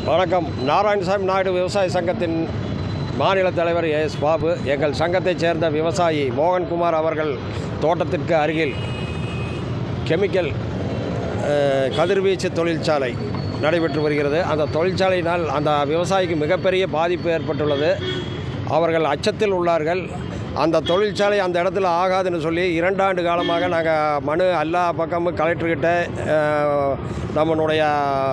வணக்கம் நாராயணசாமி நாயுடு விவசாய சங்கத்தின் மாநில தலைவர் எஸ் பாபு எங்கள் சங்கத்தைச் சேர்ந்த விவசாயி மோகன்குமார் அவர்கள் தோட்டத்திற்கு அருகில் கெமிக்கல் அஹ், கதிர்வீச்சு தொழிற்சாலை நடைபெற்று வருகிறது அந்த தொழிற்சாலையினால் அந்த விவசாயிக்கு மிகப்பெரிய பாதிப்பு ஏற்பட்டுள்ளது அவர்கள் அச்சத்தில் உள்ளார்கள் அந்த தொழிற்சாலை அந்த இடத்துல ஆகாதுன்னு சொல்லி இரண்டாண்டு காலமாக நாங்கள் மனு எல்லா பக்கமும் கலெக்டர்கிட்ட அஹ், நம்மளுடைய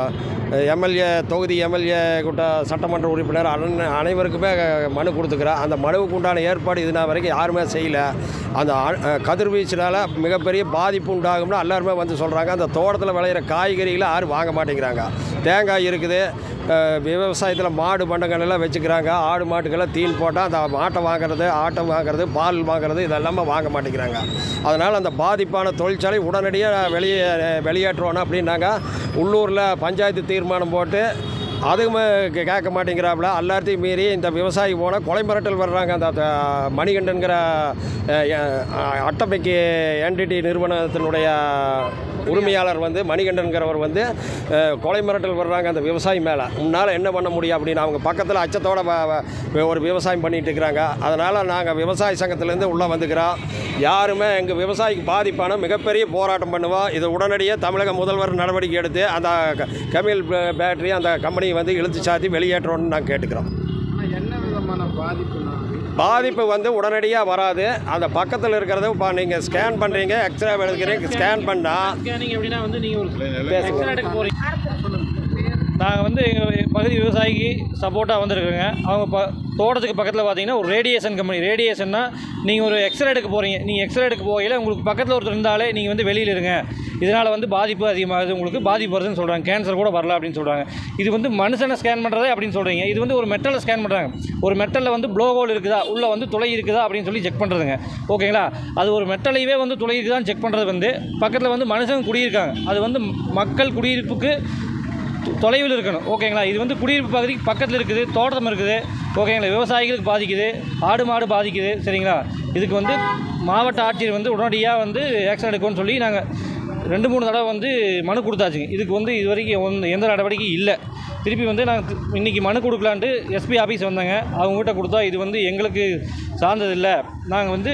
எம்எல்ஏ தொகுதி எம்எல்ஏ கூட்ட சட்டமன்ற உறுப்பினர் அன அனைவருக்குமே மனு கொடுத்துக்கிறோம் அந்த மனுவுக்கு உண்டான ஏற்பாடு இது நாள் வரைக்கும் யாருமே செய்யலை அந்த அ- அஹ் கதிர்வீச்சினால் மிகப்பெரிய பாதிப்பு உண்டாகும்னு எல்லாருமே வந்து சொல்கிறாங்க அந்த தோட்டத்தில் விளையிற காய்கறிகளை யாரும் வாங்க மாட்டேங்கிறாங்க தேங்காய் இருக்குது விவசாயத்தில் மாடு பண்டங்கள் எல்லாம் வச்சுக்கிறாங்க ஆடு மாட்டுக்கெல்லாம் தீன் போட்டால் அந்த மாட்டை வாங்குறது ஆட்டை வாங்குறது பால் வாங்குறது இதெல்லாமே வாங்க மாட்டேங்கிறாங்க அதனால் அந்த பாதிப்பான தொழிற்சாலை உடனடியாக வெளியே வெளியேற்றுவோம் அப்படின்னாங்க உள்ளூரில் பஞ்சாயத்து தீர்மானம் போட்டு அதுவுமே கே- கேட்க மாட்டேங்கிறாப்புல எல்லாத்தையும் மீறி இந்த விவசாயி போனால் கொலை மிரட்டல் வர்றாங்க அந்த த- மணிகண்டன்கிற அஹ், அஹ், அட்டமைக்கு என்டிடி நிறுவனத்தினுடைய உரிமையாளர் வந்து மணிகண்டன்கிறவர் வந்து அஹ், கொலை மிரட்டல் வர்றாங்க அந்த விவசாயி மேலே உன்னால் என்ன பண்ண முடியும் அப்படின்னு அவங்க பக்கத்தில் அச்சத்தோட வ- வ- ஒரு விவசாயம் பண்ணிட்டு இருக்கிறாங்க அதனால் நாங்கள் விவசாய சங்கத்திலேருந்து உள்ளே வந்துக்கிறோம் யாருமே எங்கள் விவசாயிக்கு பாதிப்பான மிகப்பெரிய போராட்டம் பண்ணுவோம் இது உடனடியாக தமிழக முதல்வர் நடவடிக்கை எடுத்து அந்த க- கெமிக்கல் பே- பேட்டரி அந்த கம்பெனியை வந்து இழுத்து சாத்தி வெளியேற்றணும்னு நாங்கள் கேட்டுக்கிறோம் ஆனால் என்ன விதமான பாதிப்புனா பாதிப்பு வந்து உடனடியாக வராது அந்த பக்கத்தில் இருக்கிறத இப்போ நீங்கள் ஸ்கேன் பண்ணுறீங்க எக்ஸ்ரே எடுக்கிறீங்க ஸ்கேன் பண்ணால் ஸ்கேனிங் எப்படின்னா வந்து நீங்கள் ஒரு பேசுங்க. எக்ஸ்ரே எடுக்க போகிறீங்க நாங்கள் வந்து எங்கள் பகுதி விவசாயிக்கு சப்போர்ட்டாக வந்திருக்குங்க அவங்க ப தோட்டத்துக்கு பக்கத்தில் பார்த்தீங்கன்னா ஒரு ரேடியேஷன் கம்பெனி ரேடியேஷன்னா நீங்கள் ஒரு எக்ஸ்ரே எடுக்க போகிறீங்க நீங்கள் எக்ஸ்ரே எடுக்க போகையில் உங்களுக்கு பக்கத்தில் ஒருத்தர் இருந்தாலே நீங்கள் வந்து வெளியில் இருங்க இதனால் வந்து பாதிப்பு அதிகமாகுது உங்களுக்கு பாதிப்பு வருதுன்னு சொல்கிறாங்க கேன்சர் கூட வரல அப்படின்னு சொல்கிறாங்க இது வந்து மனுஷனை ஸ்கேன் பண்ணுறதே அப்படின்னு சொல்கிறீங்க இது வந்து ஒரு மெட்டலை ஸ்கேன் பண்ணுறாங்க ஒரு மெட்டலில் வந்து ப்ளோ ஹோல் இருக்குதா உள்ளே வந்து துளை இருக்குதா அப்படின்னு சொல்லி செக் பண்ணுறதுங்க ஓகேங்களா அது ஒரு மெட்டலையவே வந்து துளை இருக்குதான்னு செக் பண்ணுறது வந்து பக்கத்தில் வந்து மனுஷங்க குடியிருக்காங்க அது வந்து மக்கள் குடியிருப்புக்கு தொ- தொலைவில் இருக்கணும் ஓகேங்களா இது வந்து குடியிருப்பு பகுதிக்கு பக்கத்தில் இருக்குது தோட்டம் இருக்குது ஓகேங்களா விவசாயிகளுக்கு பாதிக்குது ஆடு மாடு பாதிக்குது சரிங்களா இதுக்கு வந்து மாவட்ட ஆட்சியர் வந்து உடனடியாக வந்து ஆக்ஷன் எடுக்கணும்னு சொல்லி நாங்கள் ரெண்டு மூணு தடவை வந்து மனு கொடுத்தாச்சுங்க இதுக்கு வந்து இது வரைக்கும் ஒந்த- எந்த நடவடிக்கையும் இல்லை திருப்பி வந்து நாங்கள் இன்றைக்கி மனு கொடுக்கலான்ட்டு எஸ்பி ஆஃபீஸ் வந்தாங்க அவங்ககிட்ட கொடுத்தா இது வந்து எங்களுக்கு சார்ந்தது இல்லை நாங்கள் வந்து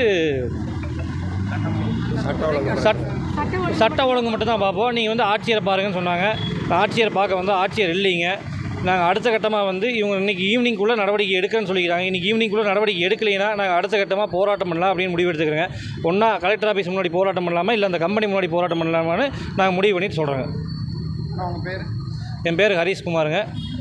சட் சட்ட ஒழுங்கு மட்டும் தான் பார்ப்போம் நீங்கள் வந்து ஆட்சியரை பாருங்கன்னு சொன்னாங்க ஆட்சியரை பார்க்க வந்து ஆட்சியர் இல்லைங்க நாங்கள் அடுத்த கட்டமாக வந்து இவங்க இன்றைக்கி ஈவினிங்குள்ளே நடவடிக்கை எடுக்கன்னு சொல்லிக்கிறாங்க இன்றைக்கி ஈவினிங்குள்ளே நடவடிக்கை எடுக்கலைன்னா நாங்கள் அடுத்த கட்டமாக போராட்டம் பண்ணலாம் அப்படின்னு முடிவு எடுத்துக்கிறோங்க ஒன்றா கலெக்டர் ஆஃபீஸ் முன்னாடி போராட்டம் பண்ணலாமா இல்லை அந்த கம்பெனி முன்னாடி போராட்டம் பண்ணலாமான்னு நாங்கள் முடிவு பண்ணிட்டு சொல்கிறோங்க அவங்க பேர் என் பேர் ஹரீஷ்குமாருங்க